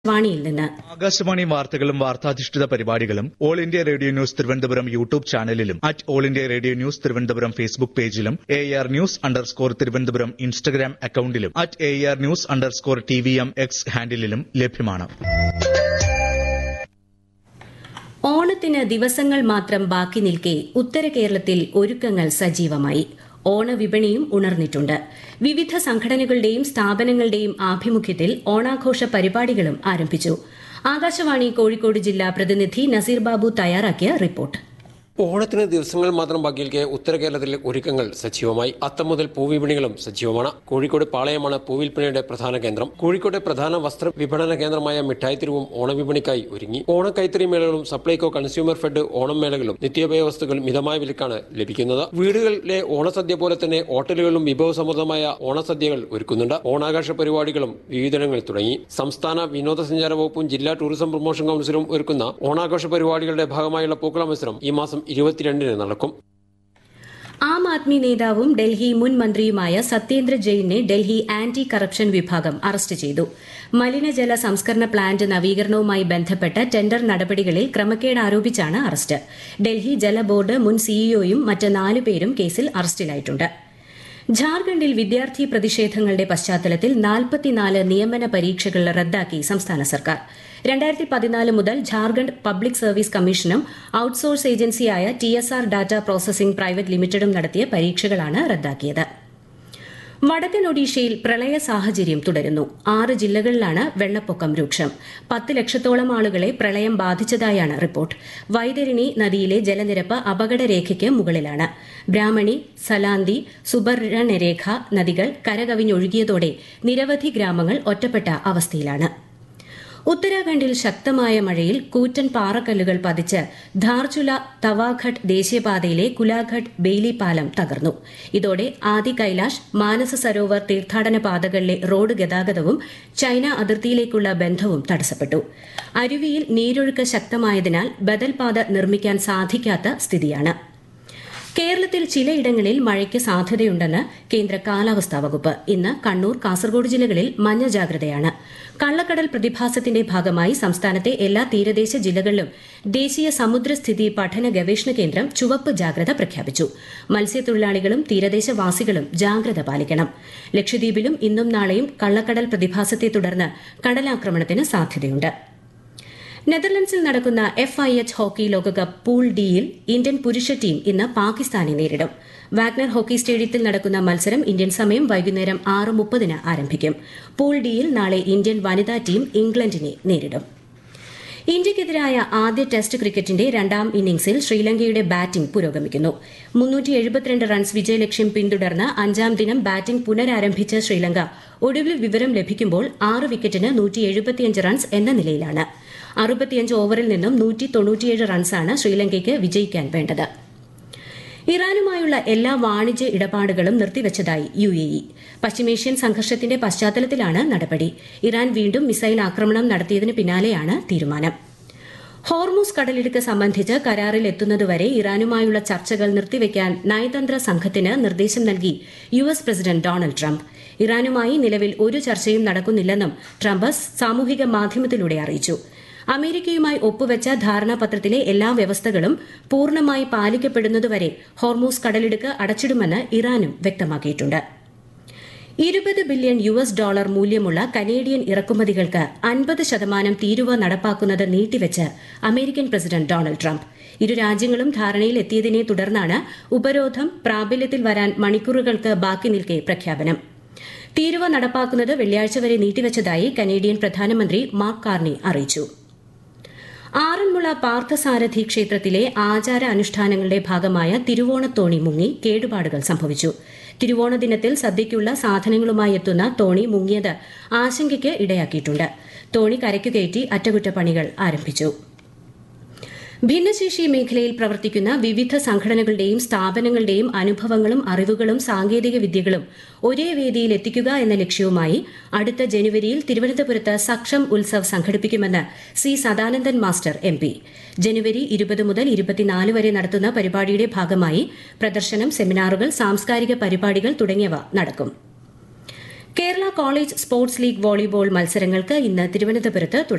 വാണിയിൽ നിന്ന് ആകാശവാണി വാർത്തകളും വാർത്താധിഷ്ഠിത പരിപാടികളും All India Radio news Thiruvananthapuram YouTube ചാനലിലും at All India Radio news Thiruvananthapuram Facebook പേജിലും A R news underscore Thiruvananthapuram Instagram അക്കൌണ്ടിലും at A R news underscore T V M X ഹാൻഡിലും ലഭ്യമാണ് ഓണത്തിന് ദിവസങ്ങൾ മാത്രം ബാക്കി നിൽക്കെ ഉത്തര കേരളത്തിൽ ഒരുക്കങ്ങൾ സജീവമായി ഓണവിപണിയും ഉണർന്നിട്ടുണ്ട് വിവിധ സംഘടനകളുടെയും സ്ഥാപനങ്ങളുടെയും ആഭിമുഖ്യത്തിൽ ഓണാഘോഷ പരിപാടികളും ആരംഭിച്ചു ആകാശവാണി കോഴിക്കോട് ജില്ലാ പ്രതിനിധി നസീർ ബാബു തയ്യാറാക്കിയ റിപ്പോർട്ട് ഓണത്തിന് ദിവസങ്ങൾ മാത്രം ബാക്കിയിരിക്കെ ഉത്തര കേരളത്തിലെ ഒരുക്കങ്ങൾ സജീവമായി അത്തം മുതൽ പൂവിപണികളും സജീവമാണ് കോഴിക്കോട് പാളയമാണ് പൂവിൽപ്പണിയുടെ പ്രധാന കേന്ദ്രം കോഴിക്കോട്ടെ പ്രധാന വസ്ത്ര വിപണന കേന്ദ്രമായ മിഠായിത്തെരുവും ഓണവിപണിക്കായി ഒരുങ്ങി ഓണക്കൈത്തറി മേളകളും സപ്ലൈകോ കൺസ്യൂമർ ഫെഡ് ഓണം മേളകളും നിത്യോപയോഗ വസ്തുക്കൾ മിതമായ വിലക്കാണ് ലഭിക്കുന്നത് വീടുകളിലെ ഓണസദ്യ പോലെ തന്നെ ഹോട്ടലുകളിലും വിഭവസമൃദ്ധമായ ഓണസദ്യകൾ ഒരുക്കുന്നുണ്ട് ഓണാഘോഷ പരിപാടികളും വിവിധങ്ങൾ തുടങ്ങി സംസ്ഥാന വിനോദസഞ്ചാര വകുപ്പും ജില്ലാ ടൂറിസം പ്രൊമോഷൻ കൌൺസിലും ഒരുക്കുന്ന ഓണാഘോഷ പരിപാടികളുടെ ഭാഗമായുള്ള പൂക്കള മത്സരം ഈ മാസം ഇരുപത്തിരണ്ടിന് നടക്കും ആം ആദ്മി നേതാവും ഡൽഹി മുൻ മന്ത്രിയുമായ സത്യേന്ദ്ര ജെയിനെ ഡൽഹി ആന്റി കറപ്ഷൻ വിഭാഗം അറസ്റ്റ് ചെയ്തു മലിനജല സംസ്കരണ പ്ലാന്റ് നവീകരണവുമായി ബന്ധപ്പെട്ട ടെൻഡർ നടപടികളിൽ ക്രമക്കേട് ആരോപിച്ചാണ് അറസ്റ്റ് ഡൽഹി ജല ബോർഡ് മുൻ സിഇഒയും മറ്റ് നാലുപേരും കേസിൽ അറസ്റ്റിലായിട്ടുണ്ട് ഝാർഖണ്ഡിൽ വിദ്യാർത്ഥി പ്രതിഷേധങ്ങളുടെ പശ്ചാത്തലത്തിൽ നാൽപ്പത്തിനാല് നിയമന പരീക്ഷകൾ റദ്ദാക്കി സംസ്ഥാന സർക്കാർ രണ്ടായിരത്തി പതിനാല് മുതൽ ഝാർഖണ്ഡ് പബ്ലിക് സർവീസ് കമ്മീഷനും ഔട്ട്സോഴ്സ് ഏജൻസിയായ T S R data processing private ലിമിറ്റഡും നടത്തിയ പരീക്ഷകളാണ് റദ്ദാക്കിയത് വടക്കൻ ഒഡീഷയിൽ പ്രളയ സാഹചര്യം തുടരുന്നു ആറ് ജില്ലകളിലാണ് വെള്ളപ്പൊക്കം രൂക്ഷം പത്ത് ലക്ഷത്തോളം ആളുകളെ പ്രളയം ബാധിച്ചതായാണ് റിപ്പോർട്ട് വൈതരണി നദിയിലെ ജലനിരപ്പ് അപകടരേഖയ്ക്ക് മുകളിലാണ് ബ്രാഹ്മണി സലാന്തി സുബർണരേഖ നദികൾ കരകവിഞ്ഞൊഴുകിയതോടെ നിരവധി ഗ്രാമങ്ങൾ ഒറ്റപ്പെട്ട അവസ്ഥയിലാണ് ഉത്തരാഖണ്ഡിൽ ശക്തമായ മഴയിൽ കൂറ്റൻ പാറക്കല്ലുകൾ പതിച്ച് ധാർചുല തവാഘട്ട് ദേശീയപാതയിലെ കുലാഘട്ട് ബെയ്ലി പാലം തകർന്നു ഇതോടെ ആദി കൈലാഷ് മാനസ സരോവർ തീർത്ഥാടന പാതകളിലെ റോഡ് ഗതാഗതവും ചൈന അതിർത്തിയിലേക്കുള്ള ബന്ധവും തടസ്സപ്പെട്ടു അരുവിയിൽ നീരൊഴുക്ക് ശക്തമായതിനാൽ ബദൽ പാത നിർമ്മിക്കാൻ സാധിക്കാത്ത സ്ഥിതിയാണ് കേരളത്തിൽ ചിലയിടങ്ങളിൽ മഴയ്ക്ക് സാധ്യതയുണ്ടെന്ന് കേന്ദ്ര കാലാവസ്ഥാ വകുപ്പ് ഇന്ന് കണ്ണൂർ കാസർഗോഡ് ജില്ലകളിൽ മഞ്ഞ ജാഗ്രതയാണ് കള്ളക്കടൽ പ്രതിഭാസത്തിന്റെ ഭാഗമായി സംസ്ഥാനത്തെ എല്ലാ തീരദേശ ജില്ലകളിലും ദേശീയ സമുദ്രസ്ഥിതി പഠന ഗവേഷണ കേന്ദ്രം ചുവപ്പ് ജാഗ്രത പ്രഖ്യാപിച്ചു മത്സ്യത്തൊഴിലാളികളും തീരദേശവാസികളും ജാഗ്രത പാലിക്കണം ലക്ഷദ്വീപിലും ഇന്നും നാളെയും കള്ളക്കടൽ പ്രതിഭാസത്തെ തുടർന്ന് കടലാക്രമണത്തിന് സാധ്യതയുണ്ട് നെതർലൻഡ്സിൽ നടക്കുന്ന എഫ് ഐ എച്ച് ഹോക്കി ലോകകപ്പ് പൂൾ ഡിയിൽ ഇന്ത്യൻ പുരുഷ ടീം ഇന്ന് പാകിസ്ഥാനെ നേരിടും വാഗ്നർ ഹോക്കി സ്റ്റേഡിയത്തിൽ നടക്കുന്ന മത്സരം ഇന്ത്യൻ സമയം വൈകുന്നേരം ആറ് മുപ്പതിന് ആരംഭിക്കും പൂൾ ഡിയിൽ നാളെ ഇന്ത്യൻ വനിതാ ടീം ഇംഗ്ലണ്ടിനെ നേരിടും ഇന്ത്യയ്ക്കെതിരായ ആദ്യ ടെസ്റ്റ് ക്രിക്കറ്റിന്റെ രണ്ടാം ഇന്നിംഗ്സിൽ ശ്രീലങ്കയുടെ ബാറ്റിംഗ് പുരോഗമിക്കുന്നു മുന്നൂറ്റി എഴുപത്തിരണ്ട് റൺസ് വിജയലക്ഷ്യം പിന്തുടർന്ന് അഞ്ചാം ദിനം ബാറ്റിംഗ് പുനരാരംഭിച്ച ശ്രീലങ്ക ഒടുവിൽ വിവരം ലഭിക്കുമ്പോൾ ആറ് വിക്കറ്റിന് നൂറ്റി എഴുപത്തിയഞ്ച് റൺസ് എന്ന നിലയിലാണ് അറുപത്തിയഞ്ച് ഓവറിൽ നിന്നും നൂറ്റി തൊണ്ണൂറ്റിയേഴ് റൺസാണ് ശ്രീലങ്കയ്ക്ക് വിജയിക്കാൻ വേണ്ടത് ഇറാനുമായുള്ള എല്ലാ വാണിജ്യ ഇടപാടുകളും നിർത്തിവച്ചതായി യു എ ഇ പശ്ചിമേഷ്യൻ സംഘർഷത്തിന്റെ പശ്ചാത്തലത്തിലാണ് നടപടി ഇറാൻ വീണ്ടും മിസൈൽ ആക്രമണം നടത്തിയതിന് പിന്നാലെയാണ് തീരുമാനം ഹോർമൂസ് കടലിടുക്ക് സംബന്ധിച്ച് കരാറിൽ എത്തുന്നതുവരെ ഇറാനുമായുള്ള ചർച്ചകൾ നിർത്തിവെക്കാൻ നയതന്ത്ര സംഘത്തിന് നിർദ്ദേശം നൽകി U S president Donald Trump ഇറാനുമായി നിലവിൽ ഒരു ചർച്ചയും നടക്കുന്നില്ലെന്നും ട്രംപ് സാമൂഹിക മാധ്യമത്തിലൂടെ അറിയിച്ചു അമേരിക്കയുമായി ഒപ്പുവെച്ച ധാരണാപത്രത്തിലെ എല്ലാ വ്യവസ്ഥകളും പൂർണ്ണമായി പാലിക്കപ്പെടുന്നതുവരെ ഹോർമൂസ് കടലിടുക്ക് അടച്ചിടുമെന്ന് ഇറാനും വ്യക്തമാക്കിയിട്ടുണ്ട് ഇരുപത് ബില്യൺ യു എസ് ഡോളർ മൂല്യമുള്ള കനേഡിയൻ ഇറക്കുമതികൾക്ക് അൻപത് ശതമാനം തീരുവ നടപ്പാക്കുന്നത് നീട്ടിവെച്ച് അമേരിക്കൻ പ്രസിഡന്റ് ഡൊണാൾഡ് ട്രംപ് ഇരു രാജ്യങ്ങളും ധാരണയിൽ എത്തിയതിനെ തുടർന്നാണ് ഉപരോധം പ്രാബല്യത്തിൽ വരാൻ മണിക്കൂറുകൾക്ക് ബാക്കി നിൽക്കെ പ്രഖ്യാപനം തീരുവ നടപ്പാക്കുന്നത് വെള്ളിയാഴ്ച വരെ നീട്ടിവച്ചതായി കനേഡിയൻ പ്രധാനമന്ത്രി മാർക്ക് കാർണി അറിയിച്ചു ആറന്മുള പാർത്ഥസാരഥി ക്ഷേത്രത്തിലെ ആചാര അനുഷ്ഠാനങ്ങളുടെ ഭാഗമായ തിരുവോണത്തോണി മുങ്ങി കേടുപാടുകൾ സംഭവിച്ചു തിരുവോണ ദിനത്തിൽ സദ്യയ്ക്കുള്ള സാധനങ്ങളുമായി എത്തുന്ന തോണി മുങ്ങിയത് ആശങ്കയ്ക്ക് ഇടയാക്കിയിട്ടുണ്ട് തോണി കരയ്ക്കു കയറ്റി അറ്റകുറ്റപ്പണികൾ ആരംഭിച്ചു ഭിന്നശേഷി മേഖലയിൽ പ്രവർത്തിക്കുന്ന വിവിധ സംഘടനകളുടെയും സ്ഥാപനങ്ങളുടെയും അനുഭവങ്ങളും അറിവുകളും സാങ്കേതിക വിദ്യകളും ഒരേ വേദിയിൽ എത്തിക്കുക എന്ന ലക്ഷ്യവുമായി അടുത്ത ജനുവരിയിൽ തിരുവനന്തപുരത്ത് സക്ഷം ഉത്സവ് സംഘടിപ്പിക്കുമെന്ന് C Sadanandan master M P ജനുവരി ഇരുപത് മുതൽ ഇരുപത്തിനാല് വരെ നടത്തുന്ന പരിപാടിയുടെ ഭാഗമായി പ്രദർശനം സെമിനാറുകൾ സാംസ്കാരിക പരിപാടികൾ തുടങ്ങിയവ നടക്കും Kerala college sports league volleyball മത്സരങ്ങൾക്ക് ഇന്ന് തിരുവനന്തപുരത്ത് തുടക്കം